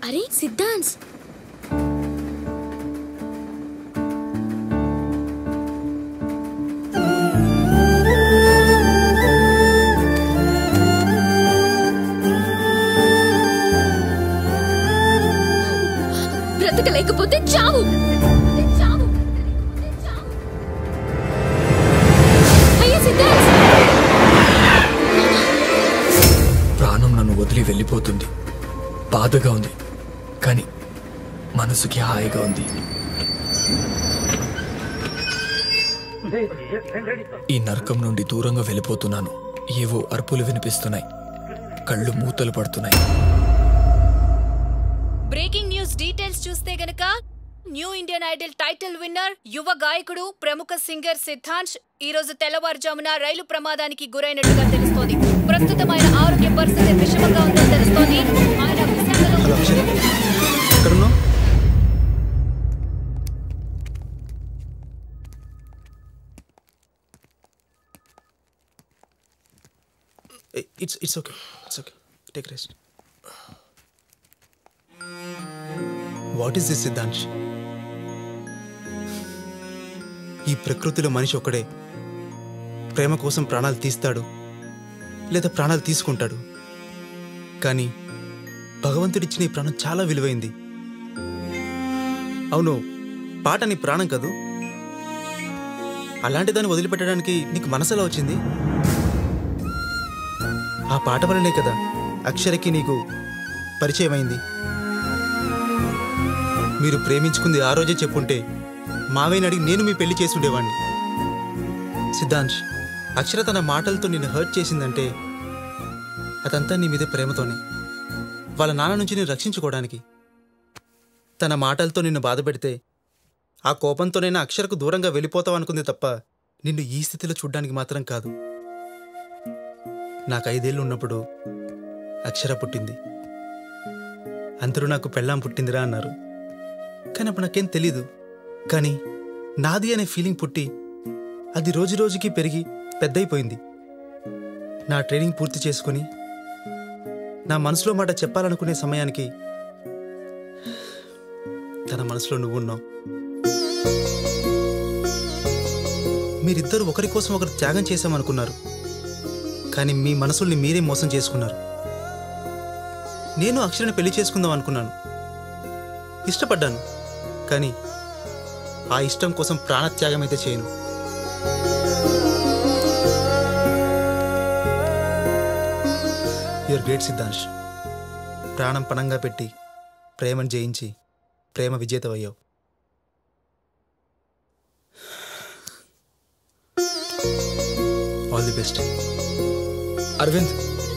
అరే సిద్ధాంశ్ బ్రతకలేకపోతే చావు చావు. అయ్యో సిద్ధాంశ్ ప్రాణం నన్ను వదిలి వెళ్ళిపోతుంది బాధగా ఉంది కానీ మనసుకి హాయిగా ఉంది ఈ నరకం నుండి దూరంగా వెళ్ళిపోతున్నాను ఏవో అరుపులు వినిపిస్తున్నాయి కళ్ళు మూతలు పడుతున్నాయి బ్రేకింగ్ న్యూస్ డీటెయిల్స్ చూస్తే గనక new Indian Idol title winner యువ గాయకుడు ప్రముఖ సింగర్ సిద్ధాంశ్ ఈ రోజు తెల్లవారుజామున రైలు ప్రమాదానికి గురైనట్టుగా తెలుస్తోంది ప్రస్తుతం ఆయన ఆరోగ్య పరిస్థితి విషమంగా ఉందని తెలుస్తోంది ఆయన విశాఖలో హలో అక్షర ఎక్కడున్నావు it's it's okay it's okay take rest what is this Siddhansh ఈ ప్రకృతిలో మనిషి ఒక్కడే ప్రేమ కోసం ప్రాణాలు తీస్తాడు లేదా ప్రాణాలు తీసుకుంటాడు కానీ భగవంతుడిచ్చిన ఈ ప్రాణం చాలా విలువైంది అవును పాట నీ ప్రాణం కదూ అలాంటి దాన్ని వదిలిపెట్టడానికి నీకు మనసులో వచ్చింది ఆ పాట వల్లనే కదా అక్షరకి నీకు పరిచయం అయింది మీరు ప్రేమించుకుంది ఆ రోజే చెప్పుంటే మావేని అడిగి నేను మీ పెళ్లి చేసి ఉండేవాణ్ణి సిద్ధాంశ్ అక్షర తన మాటలతో నిన్ను హర్ట్ చేసిందంటే అదంతా నీ మీద ప్రేమతోనే వాళ్ళ నాన్న నుంచి నేను రక్షించుకోవడానికి తన మాటలతో నిన్ను బాధ పెడితే ఆ కోపంతోనైనా అక్షరకు దూరంగా వెళ్ళిపోతావు అనుకుంది తప్ప నిన్ను ఈ స్థితిలో చూడ్డానికి మాత్రం కాదు నాకు ఐదేళ్ళు ఉన్నప్పుడు అక్షర పుట్టింది అందరూ నాకు పెళ్ళాం పుట్టిందిరా అన్నారు కానీ అప్పుడు నాకేం తెలీదు కానీ నాది అనే ఫీలింగ్ పుట్టి అది రోజు రోజుకి పెరిగి పెద్దయిపోయింది నా ట్రైనింగ్ పూర్తి చేసుకుని నా మనసులో మాట చెప్పాలనుకునే సమయానికి తన మనసులో నువ్వున్నావు మీరిద్దరు ఒకరి కోసం ఒకరు త్యాగం చేశామనుకున్నారు కానీ మీ మనసుల్ని మీరే మోసం చేసుకున్నారు నేను అక్షరని పెళ్లి చేసుకుందాం అనుకున్నాను ఇష్టపడ్డాను కానీ ఆ ఇష్టం కోసం ప్రాణత్యాగం అయితే చేయను యువర్ గ్రేట్ సిద్ధాంశ్ ప్రాణం పణంగా పెట్టి ప్రేమను జయించి ప్రేమ విజేతవయ్యావు all the best Aravind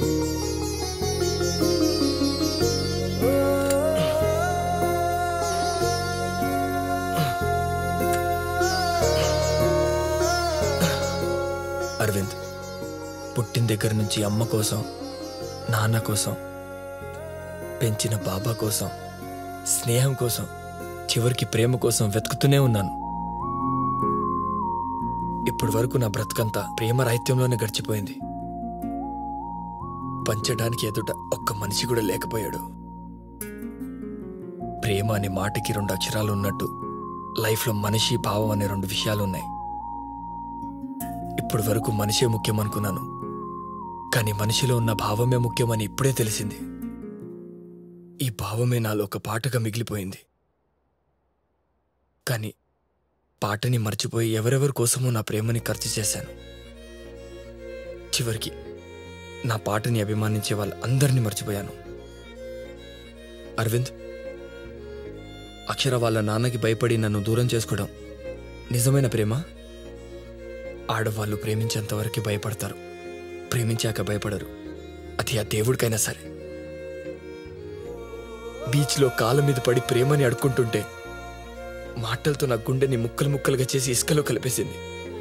Aravind పుట్టిన దగ్గర నుంచి అమ్మ కోసం నాన్న కోసం పెంచిన బాబా కోసం స్నేహం కోసం చివరికి ప్రేమ కోసం వెతుకుతూనే ఉన్నాను ఇప్పటి వరకు నా బ్రతుకంతా ప్రేమ రాహిత్యంలోనే గడిచిపోయింది పంచడానికి ఎదుట ఒక్క మనిషి కూడా లేకపోయాడు ప్రేమ అనే మాటకి రెండు అక్షరాలు ఉన్నట్టు లైఫ్లో మనిషి భావం అనే రెండు విషయాలు ఉన్నాయి ఇప్పటి వరకు మనిషే ముఖ్యం అనుకున్నాను కానీ మనిషిలో ఉన్న భావమే ముఖ్యమని ఇప్పుడే తెలిసింది ఈ భావమే నాలో ఒక పాటగా మిగిలిపోయింది కానీ పాటని మర్చిపోయి ఎవరెవరి కోసమో నా ప్రేమని ఖర్చు చేశాను చివరికి నా పాటని అభిమానించే వాళ్ళందరినీ మర్చిపోయాను అరవింద్ అక్షర వాళ్ళ నాన్నకి భయపడి నన్ను దూరం చేసుకోవడం నిజమైన ప్రేమ ఆడవాళ్ళు ప్రేమించేంత వరకు భయపడతారు ప్రేమించాక భయపడరు అది ఆ దేవుడికైనా సరే బీచ్లో కాళ్ళ మీద పడి ప్రేమని అడుక్కుంటుంటే మాటలతో నా గుండెని ముక్కలు ముక్కలుగా చేసి ఇసుకలో కలిపేసింది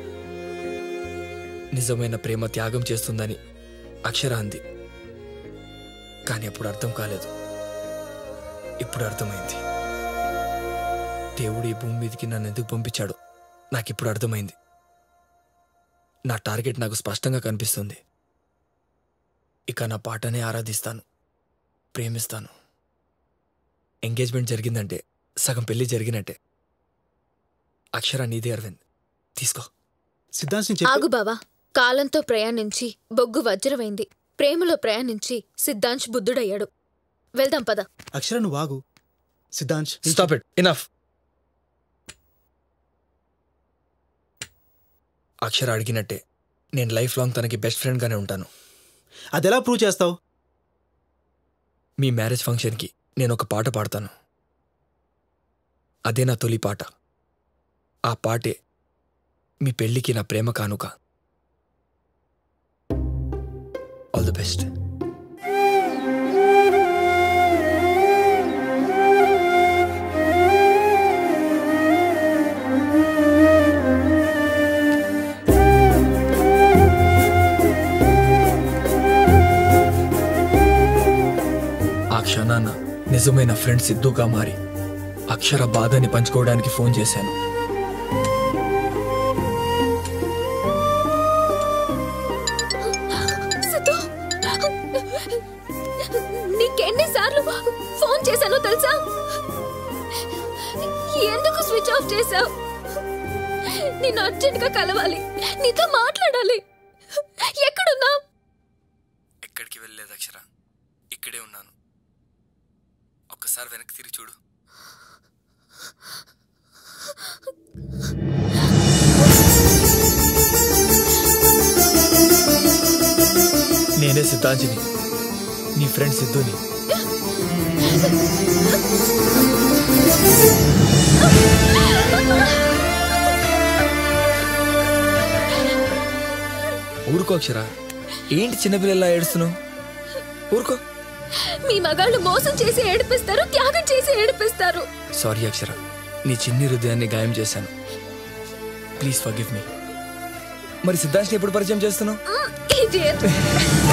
నిజమైన ప్రేమ త్యాగం చేస్తుందని అక్షర అంది కానీ అప్పుడు అర్థం కాలేదు ఇప్పుడు అర్థమైంది దేవుడు ఈ భూమి మీదకి నన్ను ఎందుకు పంపించాడు నాకిప్పుడు అర్థమైంది నా టార్గెట్ నాకు స్పష్టంగా కనిపిస్తుంది ఇక నా పాటనే ఆరాధిస్తాను ప్రేమిస్తాను ఎంగేజ్మెంట్ జరిగిందంటే సగం పెళ్లి జరిగినట్టే అక్షర నీదే అరవింద్ తీసుకో సిద్ధాంశ్ నేను చెప్పే ఆగు బావా కాలంతో ప్రయాణించి బొగ్గు వజ్రమైంది ప్రేమలో ప్రయాణించి సిద్ధాంశ్ బుద్ధుడయ్యాడు వెళ్దాం పద అక్షర నువ్వు ఆగు సిద్ధాంశ్ నేను స్టాప్ ఇట్ ఇనఫ్ అక్షర అడిగినట్టే నేను లైఫ్ లాంగ్ తనకి బెస్ట్ ఫ్రెండ్గానే ఉంటాను అది ఎలా ప్రూవ్ చేస్తావు మీ మ్యారేజ్ ఫంక్షన్కి నేను ఒక పాట పాడతాను అదే నా తొలి పాట ఆ పాటే మీ పెళ్ళికి నా ప్రేమ కానుక ఆల్ ది బెస్ట్ ఆ క్షణాన నిజమైన ఫ్రెండ్ సిద్ధుగా మారి అక్షర బాధని పంచుకోవడానికి ఫోన్ చేశాను సిద్ధు నీకెన్నిసార్లు ఫోన్ చేశానో తెలుసా ఎందుకు స్విచ్ ఆఫ్ చేశావు నేను అర్జెంట్ గా కలవాలి నీతో మాట్లాడాలి ఎక్కడున్నా ఎక్కడికి వెళ్ళలేదు అక్షర ఇక్కడే ఉన్నాను ఒక్కసారి వెనక్కి తిరిగి చూడు నేనే సిద్ధాంజని నీ ఫ్రెండ్ సిద్ధుని ఊరుకో అక్షర ఏంటి చిన్నపిల్లలా ఏడుస్తున్నావు ఊరుకో మీ మగాళ్ళు మోసం చేసి ఏడిపిస్తారు త్యాగం చేసి ఏడిపిస్తారు సారీ అక్షర నీ చిన్ని హృదయాన్ని గాయం చేశాను ప్లీజ్ ఫర్గివ్ మీ మరి సిద్ధాంత్ని ఎప్పుడు పరిచయం చేస్తున్నావు ఇడియట్